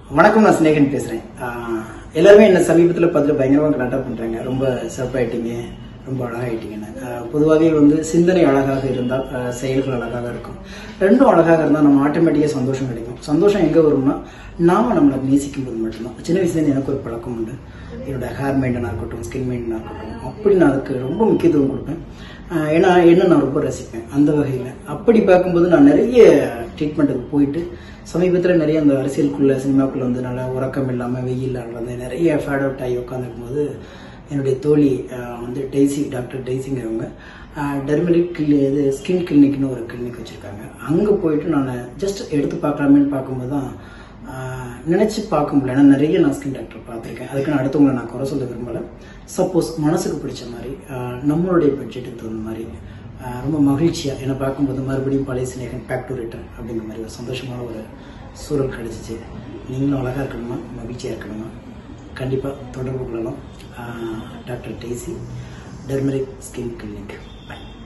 வணக்கம் நான் சிநேகன் பேசுறேன் ஆஹ் எல்லாருமே என்ன சமீபத்தில் பார்த்துட்டு பயங்கரமாக கலாட்டா பண்றாங்க ரொம்ப சிறப்பாயிட்டீங்க ரொம்ப அழகாயிட்டீங்கன்னு ஆஹ் பொதுவாகவே வந்து சிந்தனை அழகாக இருந்தால் ஆஹ் செயல்கள் அழகாக இருக்கும் ரெண்டும் அழகாக இருந்தால் நம்ம ஆட்டோமேட்டிக்காக சந்தோஷம் கிடைக்கும் சந்தோஷம் எங்கே வரும்னா நாம நம்மளை நேசிக்கும் போது மட்டும்தான் சின்ன வயசுலேருந்து எனக்கு ஒரு பழக்கம் உண்டு என்னோட ஹேர் மெயின்டனாக இருக்கட்டும் ஸ்கின் மெயின்டனாக இருக்கட்டும் அப்படி நான் அதுக்கு ரொம்ப முக்கியத்துவம் கொடுப்பேன் ஆஹ் ஏன்னா என்ன நான் ரொம்ப ரசிப்பேன் அந்த வகையில் அப்படி பார்க்கும்போது நான் நிறைய ட்ரீட்மெண்ட்டுக்கு போயிட்டு சமீபத்தில் நிறைய அந்த அரசியலுக்குள்ள சினிமாக்குள்ள வந்து நல்லா உறக்கம் இல்லாமல் வெயில் வந்து நிறைய ஃபேட் அவுட் ஆகி உட்காந்துருக்கும் போது என்னுடைய தோழி ஆஹ் வந்து டெய்சி டாக்டர் டெய்சிங்கிறவங்க டெர்மலிக் கிளி இது ஸ்கின் கிளினிக்னு ஒரு கிளினிக் வச்சுருக்காங்க அங்கே போயிட்டு நான் ஜஸ்ட் எடுத்து பார்க்கலாமேன்னு பார்க்கும்போது தான் ஆஹ் நினைச்சு பார்க்க முடியல ஏன்னா நிறைய நான் ஸ்கின் டாக்டர் பார்த்துருக்கேன் அதுக்கு நான் அடுத்தவங்களை நான் குறை சொல்ல விரும்பல சப்போஸ் மனசுக்கு பிடிச்ச மாதிரி ஆஹ் நம்மளுடைய பட்ஜெட்டுக்கு தகுந்த மாதிரி ஆஹ் ரொம்ப மகிழ்ச்சியா என்னை பார்க்கும்போது மறுபடியும் பழைய சிநேகன் பேக் டு ரிட்டர்ன் அப்படிங்கிற மாதிரி ஒரு சந்தோஷமான ஒரு சூழல் கிடைச்சிச்சு நீங்களும் அழகா இருக்கணுமா மகிழ்ச்சியா இருக்கணுமா கண்டிப்பா தொடர்பு கொள்ளலாம் ஆஹ் டாக்டர் டேசி டெர்மரிக் ஸ்கின் கிளினிக் பை